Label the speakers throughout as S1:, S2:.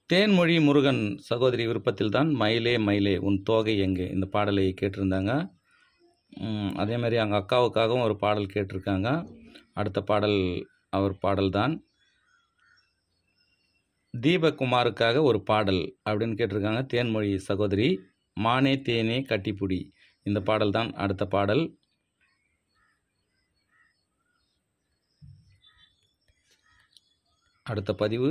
S1: தேன்மொழி முருகன் சகோதரி விருப்பத்தில் தான் மயிலே மயிலே உன் தோகை எங்கே இந்த பாடலை கேட்டிருந்தாங்க ம், அதே மாதிரி அவங்க அக்காவுக்காகவும் ஒரு பாடல் கேட்டிருக்காங்க அடுத்த பாடல் அவர் பாடல்தான் தீபகுமாருக்காக ஒரு பாடல் அப்படின்னு கேட்டிருக்காங்க தேன்மொழி சகோதரி மானே தேனே கட்டிப்புடி இந்த பாடல் தான் அடுத்த பாடல் அடுத்த பதிவு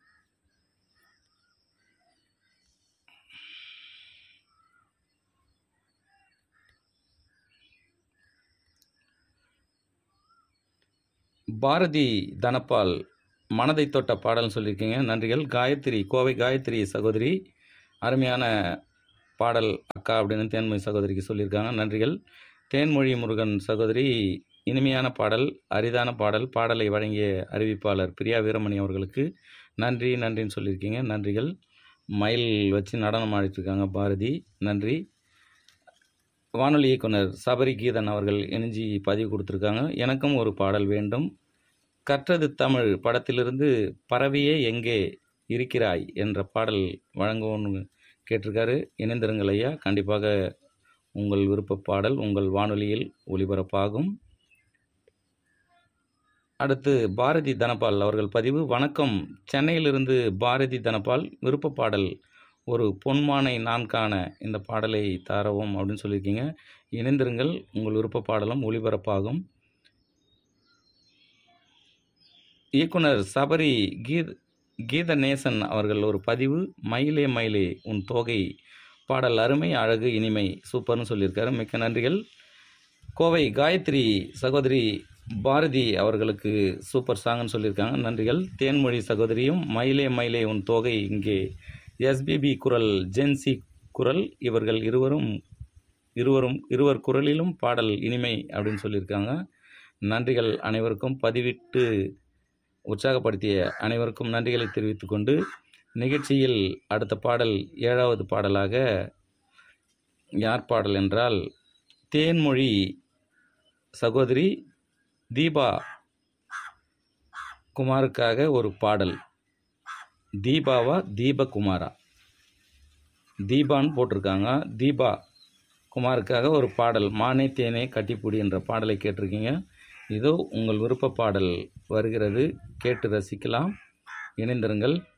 S1: பாரதி தனபால் மனதை தொட்ட பாடல்னு சொல்லியிருக்கீங்க நன்றிகள் காயத்ரி கோவை காயத்ரி சகோதரி அருமையான பாடல் அக்கா அப்படின்னு தேன்மொழி சகோதரிக்கு சொல்லியிருக்காங்க நன்றிகள் தேன்மொழி முருகன் சகோதரி இனிமையான பாடல் அரிதான பாடல் பாடலை வழங்கிய அறிவிப்பாளர் பிரியா வீரமணி அவர்களுக்கு நன்றி நன்றின்னு சொல்லியிருக்கீங்க நன்றிகள் மயில் வச்சு நடனம் ஆடிட்டுருக்காங்க பாரதி நன்றி வானொலி இயக்குனர் சபரி கீதன் அவர்கள் இணைஞ்சி பதிவு கொடுத்துருக்காங்க எனக்கும் ஒரு பாடல் வேண்டும் கற்றது தமிழ் படத்திலிருந்து பறவையே எங்கே இருக்கிறாய் என்ற பாடல் வழங்குவோன்னு கேட்டிருக்காரு இணைந்திருங்கள் ஐயா கண்டிப்பாக உங்கள் விருப்ப பாடல் உங்கள் வானொலியில் ஒளிபரப்பாகும் அடுத்து பாரதி தனபால் அவர்கள் பதிவு வணக்கம் சென்னையிலிருந்து பாரதி தனபால் விருப்ப பாடல் ஒரு பொன்மானை நான் காண இந்த பாடலை தரவும் அப்படின்னு சொல்லியிருக்கீங்க இணைந்திருங்கள் உங்கள் விருப்ப பாடலும் ஒளிபரப்பாகும் இயக்குனர் சபரி கீத் கீதநேசன் அவர்கள் ஒரு பதிவு மயிலே மயிலே உன் தோகை பாடல் அருமை அழகு இனிமை சூப்பர்னு சொல்லியிருக்காரு மிக்க நன்றிகள் கோவை காயத்ரி சகோதரி பாரதி அவர்களுக்கு சூப்பர் சாங்னு சொல்லியிருக்காங்க நன்றிகள் தேன்மொழி சகோதரியும் மயிலே மயிலே உன் தோகை இங்கே எஸ்பிபி குரல் ஜென்சி குரல் இவர்கள் இருவரும் இருவரும் இருவர் குரலிலும் பாடல் இனிமை அப்படின்னு சொல்லியிருக்காங்க நன்றிகள் அனைவருக்கும் பதிவிட்டு உற்சாகப்படுத்திய அனைவருக்கும் நன்றிகளை தெரிவித்துக்கொண்டு நிகழ்ச்சியில் அடுத்த பாடல் ஏழாவது பாடலாக யார் பாடல் என்றால் தேன்மொழி சகோதரி தீபா குமாருக்காக ஒரு பாடல் தீபாவா தீபகுமாரா தீபான்னு போட்டிருக்காங்க தீபா குமாருக்காக ஒரு பாடல் மானே தேனே கட்டிப்புடி என்ற பாடலை கேட்டிருக்கீங்க இதோ உங்கள் விருப்ப பாடல் வருகிறது கேட்டு ரசிக்கலாம் இணைந்திருங்கள்